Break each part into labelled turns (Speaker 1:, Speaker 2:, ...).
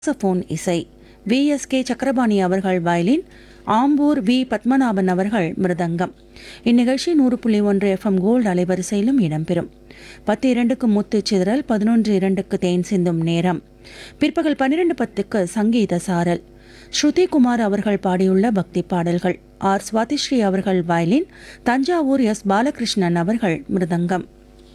Speaker 1: saxophone இசை V S K Chakrapani அவர்கள் violin Ambur we Padmanabhan அவர்கள் மிருதங்கம் இந்நிகழ்ச்சி நூறு புள்ளி ஒன்று எஃப்எம் கோல்டு அலைவரிசையிலும் இடம்பெறும் பத்து இரண்டுக்கு முத்து சிதறல் பதினொன்று இரண்டுக்கு தேன் சிந்தும் நேரம் பிற்பகல் பன்னிரண்டு பத்துக்கு சங்கீத சாரல் ஸ்ருதி குமார் அவர்கள் பாடியுள்ள பக்தி பாடல்கள் ஆர் சுவாதிஸ்ரீ அவர்கள் வயலின் தஞ்சாவூர் எஸ் பாலகிருஷ்ணன் அவர்கள் மிருதங்கம்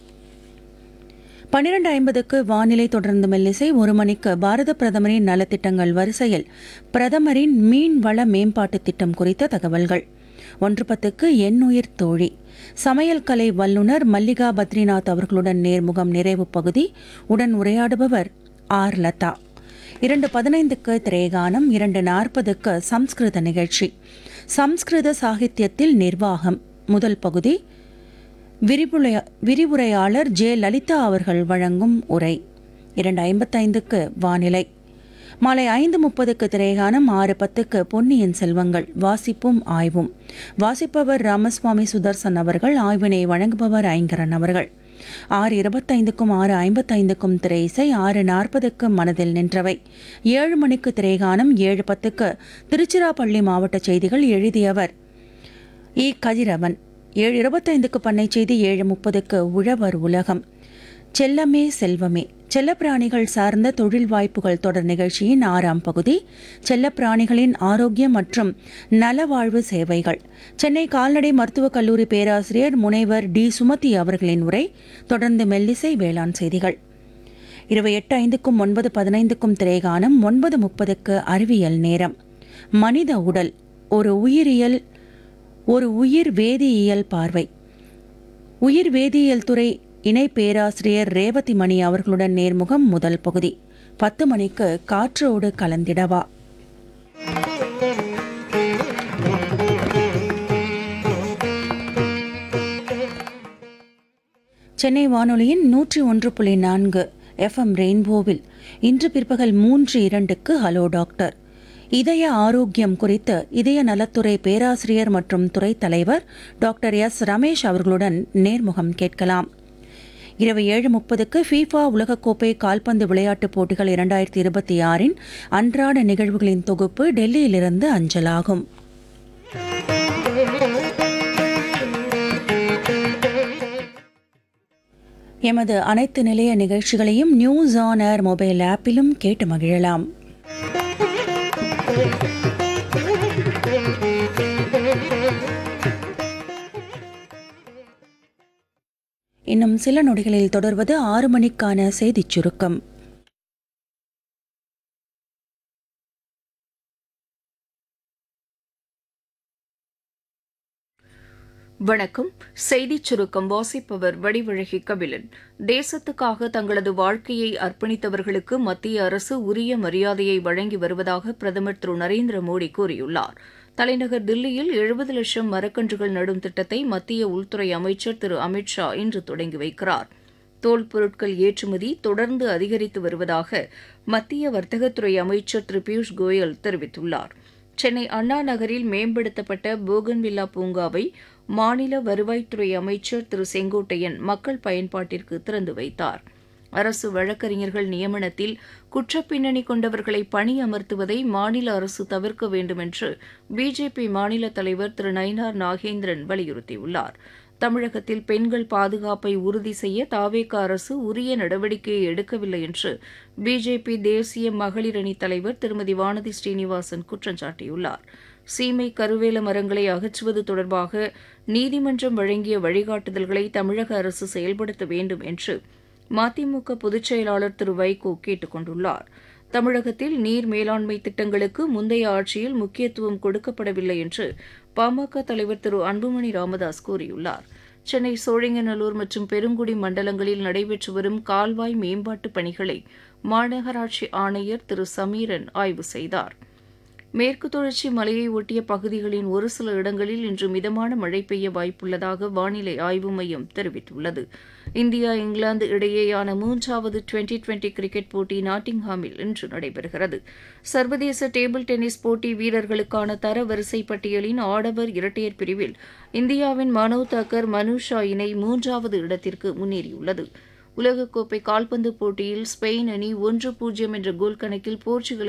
Speaker 1: பன்னிரண்டு ஐம்பதுக்கு வானிலை தொடர்ந்து மெல்லிசை ஒரு மணிக்கு பாரத பிரதமரின் நலத்திட்டங்கள் வரிசையில் பிரதமரின் மீன் வள மேம்பாட்டு திட்டம் குறித்த தகவல்கள் ஒன்று பத்துக்கு எண்ணுயிர் தோழி சமையல் கலை வல்லுநர் மல்லிகா பத்ரிநாத் அவர்களுடன் நேர்முகம் நிறைவு பகுதி உடன் உரையாடுபவர் ஆர் லதா இரண்டு பதினைந்துக்கு திரேகானம் இரண்டு நாற்பதுக்கு சம்ஸ்கிருத நிகழ்ச்சி சம்ஸ்கிருத சாகித்யத்தில் நிர்வாகம் முதல் பகுதி விரிவுரையா விரிவுரையாளர் ஜே லலிதா அவர்கள் வழங்கும் உரை இரண்டு ஐம்பத்தைந்துக்கு வானிலை மாலை ஐந்து முப்பதுக்கு திரைகானம் ஆறு பத்துக்கு பொன்னியின் செல்வங்கள் வாசிப்பும் ஆய்வும் வாசிப்பவர் ராமசுவாமி சுதர்சன் அவர்கள் ஆய்வினை வழங்குபவர் ஐங்கரன் அவர்கள் ஆறு இருபத்தைந்துக்கும் ஆறு ஐம்பத்தைந்துக்கும் திரை இசை ஆறு நாற்பதுக்கு மனதில் நின்றவை ஏழு மணிக்கு திரைகானம் ஏழு பத்துக்கு திருச்சிராப்பள்ளி மாவட்ட செய்திகள் எழுதியவர் இ கதிரவன் ஏழு இருபத்தைந்துக்கு பண்ணை செய்தி ஏழு முப்பதுக்கு உழவர் உலகம் செல்லமே செல்வமே செல்லப்பிராணிகள் சார்ந்த தொழில் வாய்ப்புகள் தொடர் நிகழ்ச்சியின் ஆறாம் பகுதி செல்லப்பிராணிகளின் ஆரோக்கியம் மற்றும் நலவாழ்வு சேவைகள் சென்னை கால்நடை மருத்துவக் கல்லூரி பேராசிரியர் முனைவர் டி சுமதி அவர்களின் உரை தொடர்ந்து மெல்லிசை வேளாண் செய்திகள் இருபது எட்டு ஐந்துக்கும் ஒன்பது பதினைந்துக்கும் திரைகானம் ஒன்பது முப்பதுக்கு அறிவியல் நேரம் மனித உடல் ஒரு உயிரியல் ஒரு உயிர் வேதியியல் பார்வை உயிர் வேதியியல் துறை இணை பேராசிரியர் ரேவதி மணி அவர்களுடன் நேர்முகம் முதல் பகுதி பத்து மணிக்கு காற்றோடு கலந்திடவா சென்னை வானொலியின் நூற்றி ஒன்று புள்ளி நான்கு எஃப்எம் ரெயின்போவில் இன்று பிற்பகல் மூன்று இரண்டுக்கு ஹலோ டாக்டர் இதய ஆரோக்கியம் குறித்து இதய நலத்துறை பேராசிரியர் மற்றும் துறை தலைவர் டாக்டர் எஸ் ரமேஷ் அவர்களுடன் நேர்முகம் கேட்கலாம் இரவு ஏழு முப்பதுக்கு ஃபீஃபா உலகக்கோப்பை கால்பந்து விளையாட்டுப் போட்டிகள் இரண்டாயிரத்தி இருபத்தி ஆறின் அன்றாட நிகழ்வுகளின் தொகுப்பு டெல்லியிலிருந்து அஞ்சலாகும் எமது அனைத்து நிலைய நிகழ்ச்சிகளையும் நியூஸ் ஆன் ஏர் மொபைல் ஆப்பிலும் கேட்டு மகிழலாம் இன்னும் சில நொடிகளில் தொடர்வது ஆறு மணிக்கான செய்திச் சுருக்கம்
Speaker 2: வணக்கம் செய்திச் சுருக்கம் வாசிப்பவர் வடிவழகி கபிலன் தேசத்துக்காக தங்களது வாழ்க்கையை அர்ப்பணித்தவர்களுக்கு மத்திய அரசு உரிய மரியாதையை வழங்கி வருவதாக பிரதமர் திரு நரேந்திர மோடி கூறியுள்ளார் தலைநகர் தில்லியில் எழுபது லட்சம் மரக்கன்றுகள் நடும் திட்டத்தை மத்திய உள்துறை அமைச்சர் திரு அமித் ஷா இன்று தொடங்கி வைக்கிறார் தோல் பொருட்கள் ஏற்றுமதி தொடர்ந்து அதிகரித்து வருவதாக மத்திய வர்த்தகத்துறை அமைச்சர் திரு பியூஷ் கோயல் தெரிவித்துள்ளார் சென்னை அண்ணா நகரில் மேம்படுத்தப்பட்ட போகன்வில்லா பூங்காவை மாநில வருவாய்த்துறை அமைச்சர் திரு செங்கோட்டையன் மக்கள் பயன்பாட்டிற்கு திறந்து வைத்தார் அரசு வழக்கறிஞர்கள் நியமனத்தில் குற்றப்பின்னணி கொண்டவர்களை பணி அமர்த்துவதை மாநில அரசு தவிர்க்க வேண்டும் என்று பிஜேபி மாநில தலைவர் திரு நயினார் நாகேந்திரன் வலியுறுத்தியுள்ளார் தமிழகத்தில் பெண்கள் பாதுகாப்பை உறுதி செய்ய தாவேக அரசு உரிய நடவடிக்கையை எடுக்கவில்லை என்று பிஜேபி தேசிய மகளிர் அணி தலைவர் திருமதி வானதி ஸ்ரீனிவாசன் குற்றம் சாட்டியுள்ளார் சீமை கருவேல மரங்களை அகற்றுவது தொடர்பாக நீதிமன்றம் வழங்கிய வழிகாட்டுதல்களை தமிழக அரசு செயல்படுத்த வேண்டும் என்று மதிமுக பொதுச் செயலாளர் திரு வைகோ கேட்டுக் கொண்டுள்ளார் தமிழகத்தில் நீர் மேலாண்மை திட்டங்களுக்கு முந்தைய ஆட்சியில் முக்கியத்துவம் கொடுக்கப்படவில்லை என்று பாமக தலைவர் திரு அன்புமணி ராமதாஸ் கூறியுள்ளார் சென்னை சோழிங்கநல்லூர் மற்றும் பெருங்குடி மண்டலங்களில் நடைபெற்று வரும் கால்வாய் மேம்பாட்டு பணிகளை மாநகராட்சி ஆணையர் திரு சமீரன் ஆய்வு செய்தார் மேற்கு தொடர்ச்சி மலையை ஒட்டிய பகுதிகளின் ஒரு சில இடங்களில் இன்று மிதமான மழை பெய்ய வாய்ப்புள்ளதாக வானிலை ஆய்வு மையம் தெரிவித்துள்ளது இந்தியா இங்கிலாந்து இடையேயான மூன்றாவது டுவெண்டி டுவெண்டி கிரிக்கெட் போட்டி நாட்டிங்ஹாமில் இன்று நடைபெறுகிறது சர்வதேச டேபிள் டென்னிஸ் போட்டி வீரர்களுக்கான தர வரிசை பட்டியலின் ஆடவர் இரட்டையர் பிரிவில் இந்தியாவின் மனோ தக்கர் மனுஷா இணை மூன்றாவது இடத்திற்கு முன்னேறியுள்ளது உலகக்கோப்பை கால்பந்து போட்டியில் ஸ்பெயின் அணி ஒன்று பூஜ்ஜியம் என்ற கோல் கணக்கில் போர்ச்சுகலை